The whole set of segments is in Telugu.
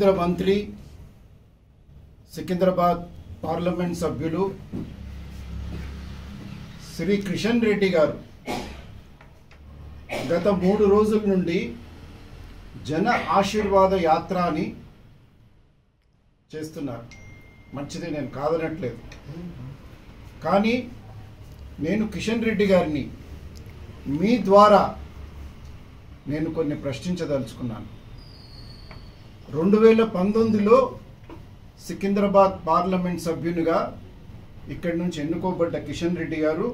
కేంద్ర మంత్రి సికింద్రాబాద్ పార్లమెంట్ సభ్యులు శ్రీ కిషన్ రెడ్డి గారు గత మూడు రోజుల నుండి జన ఆశీర్వాద యాత్ర అని చేస్తున్నారు మంచిది నేను కాదనట్లేదు కానీ నేను కిషన్ రెడ్డి గారిని మీ ద్వారా నేను కొన్ని ప్రశ్నించదలుచుకున్నాను రెండు వేల పంతొమ్మిదిలో సికింద్రాబాద్ పార్లమెంట్ సభ్యునిగా ఇక్కడి నుంచి ఎన్నుకోబడ్డ కిషన్ రెడ్డి గారు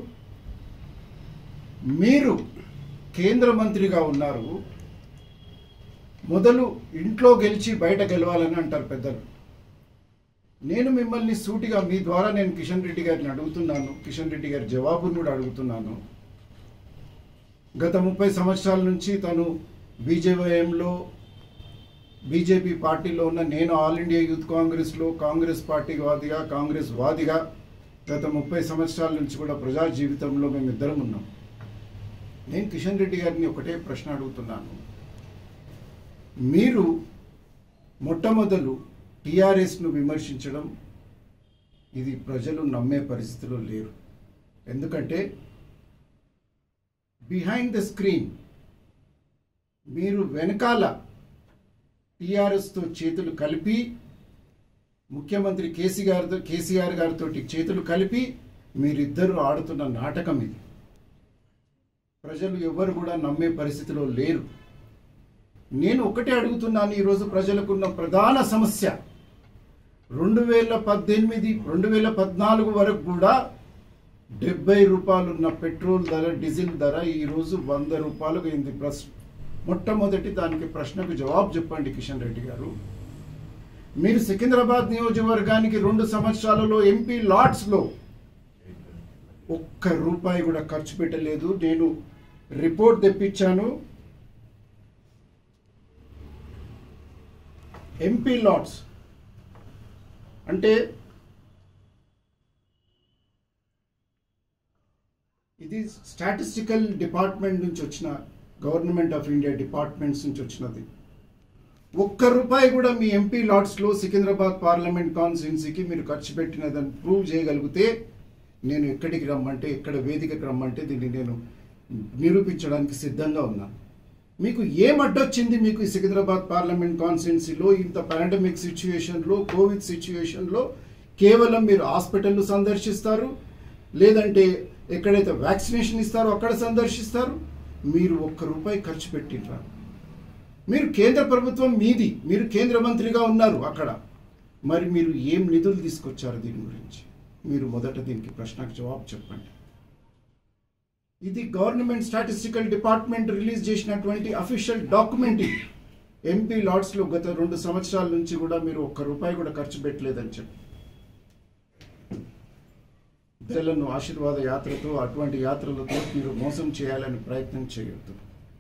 మీరు కేంద్ర మంత్రిగా ఉన్నారు మొదలు ఇంట్లో గెలిచి బయట గెలవాలని అంటారు పెద్దలు నేను మిమ్మల్ని సూటిగా మీ ద్వారా నేను కిషన్ రెడ్డి గారిని అడుగుతున్నాను కిషన్ రెడ్డి గారి జవాబును కూడా అడుగుతున్నాను గత ముప్పై సంవత్సరాల నుంచి తను బీజేవైఎంలో బీజేపీ పార్టీలో ఉన్న నేను ఆల్ ఇండియా యూత్ కాంగ్రెస్లో కాంగ్రెస్ పార్టీ వాదిగా కాంగ్రెస్ వాదిగా గత ముప్పై సంవత్సరాల నుంచి కూడా ప్రజా జీవితంలో మేము ఇద్దరం ఉన్నాం నేను కిషన్ రెడ్డి గారిని ఒకటే ప్రశ్న అడుగుతున్నాను మీరు మొట్టమొదలు టీఆర్ఎస్ను విమర్శించడం ఇది ప్రజలు నమ్మే పరిస్థితిలో లేరు ఎందుకంటే బిహైండ్ ద స్క్రీన్ మీరు వెనకాల టీఆర్ఎస్తో చేతులు కలిపి ముఖ్యమంత్రి కేసీ గారితో కేసీఆర్ గారితో చేతులు కలిపి మీరిద్దరూ ఆడుతున్న నాటకం ఇది ప్రజలు ఎవరు కూడా నమ్మే పరిస్థితిలో లేరు నేను ఒకటే అడుగుతున్నాను ఈరోజు ప్రజలకున్న ప్రధాన సమస్య రెండు వేల పద్దెనిమిది రెండు వేల పద్నాలుగు వరకు కూడా డెబ్బై రూపాయలున్న పెట్రోల్ ధర డీజిల్ ధర ఈరోజు వంద రూపాయలకు అయింది ప్రశ్న మొట్టమొదటి దానికి ప్రశ్నకు జవాబు చెప్పండి కిషన్ రెడ్డి గారు మీరు సికింద్రాబాద్ నియోజకవర్గానికి రెండు సంవత్సరాలలో ఎంపీ లాట్స్లో ఒక్క రూపాయి కూడా ఖర్చు పెట్టలేదు నేను రిపోర్ట్ తెప్పించాను ఎంపీ లాట్స్ అంటే ఇది స్టాటిస్టికల్ డిపార్ట్మెంట్ నుంచి వచ్చిన గవర్నమెంట్ ఆఫ్ ఇండియా డిపార్ట్మెంట్స్ నుంచి వచ్చినది ఒక్క రూపాయి కూడా మీ ఎంపీ లాట్స్లో సికింద్రాబాద్ పార్లమెంట్ కాన్స్టిట్యున్సీకి మీరు ఖర్చు పెట్టినదని ప్రూవ్ చేయగలిగితే నేను ఎక్కడికి రమ్మంటే ఎక్కడ వేదికకి రమ్మంటే దీన్ని నేను నిరూపించడానికి సిద్ధంగా ఉన్నాను మీకు ఏం అడ్డొచ్చింది మీకు ఈ సికింద్రాబాద్ పార్లమెంట్ కాన్స్టిట్యున్సీలో ఇంత పాండమిక్ సిచ్యువేషన్లో కోవిడ్ సిచ్యువేషన్లో కేవలం మీరు హాస్పిటల్ సందర్శిస్తారు లేదంటే ఎక్కడైతే వ్యాక్సినేషన్ ఇస్తారో అక్కడ సందర్శిస్తారు మీరు ఒక్క రూపాయి ఖర్చు పెట్టినరా మీరు కేంద్ర ప్రభుత్వం మీది మీరు కేంద్ర మంత్రిగా ఉన్నారు అక్కడ మరి మీరు ఏం నిధులు తీసుకొచ్చారు దీని గురించి మీరు మొదట దీనికి ప్రశ్నకు జవాబు చెప్పండి ఇది గవర్నమెంట్ స్టాటిస్టికల్ డిపార్ట్మెంట్ రిలీజ్ చేసినటువంటి అఫీషియల్ డాక్యుమెంట్ ఇది ఎంపీ లాట్స్లో గత రెండు సంవత్సరాల నుంచి కూడా మీరు ఒక్క రూపాయి కూడా ఖర్చు పెట్టలేదని చెప్పి ప్రజలను ఆశీర్వాద యాత్రతో అటువంటి యాత్రలతో మీరు మోసం చేయాలని ప్రయత్నం చేయొద్దు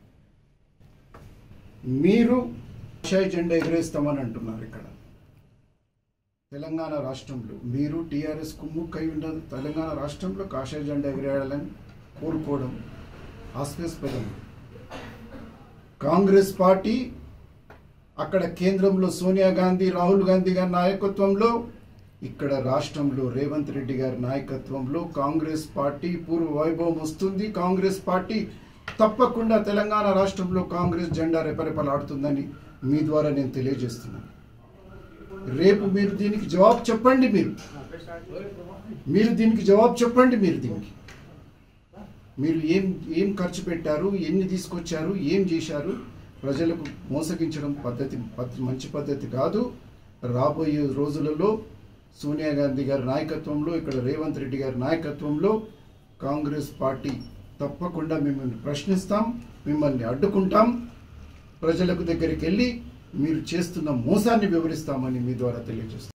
మీరు కాషాయ జెండా ఎగరేస్తామని అంటున్నారు ఇక్కడ తెలంగాణ రాష్ట్రంలో మీరు టీఆర్ఎస్ కుమ్ముక్కై ఉండదు తెలంగాణ రాష్ట్రంలో కాషాయ జెండా ఎగరేయాలని కోరుకోవడం హాస్యాస్పదం కాంగ్రెస్ పార్టీ అక్కడ కేంద్రంలో సోనియా గాంధీ రాహుల్ గాంధీ గారి నాయకత్వంలో ఇక్కడ రాష్ట్రంలో రేవంత్ రెడ్డి గారి నాయకత్వంలో కాంగ్రెస్ పార్టీ పూర్వ వైభవం వస్తుంది కాంగ్రెస్ పార్టీ తప్పకుండా తెలంగాణ రాష్ట్రంలో కాంగ్రెస్ జెండా రెపరెపలాడుతుందని మీ ద్వారా నేను తెలియజేస్తున్నాను రేపు మీరు దీనికి జవాబు చెప్పండి మీరు మీరు దీనికి జవాబు చెప్పండి మీరు దీనికి మీరు ఏం ఏం ఖర్చు పెట్టారు ఎన్ని తీసుకొచ్చారు ఏం చేశారు ప్రజలకు మోసగించడం పద్ధతి పద్ధతి మంచి పద్ధతి కాదు రాబోయే రోజులలో సోనియా గాంధీ గారి నాయకత్వంలో ఇక్కడ రేవంత్ రెడ్డి గారి నాయకత్వంలో కాంగ్రెస్ పార్టీ తప్పకుండా మిమ్మల్ని ప్రశ్నిస్తాం మిమ్మల్ని అడ్డుకుంటాం ప్రజలకు దగ్గరికి వెళ్ళి మీరు చేస్తున్న మోసాన్ని వివరిస్తామని మీ ద్వారా తెలియజేస్తాం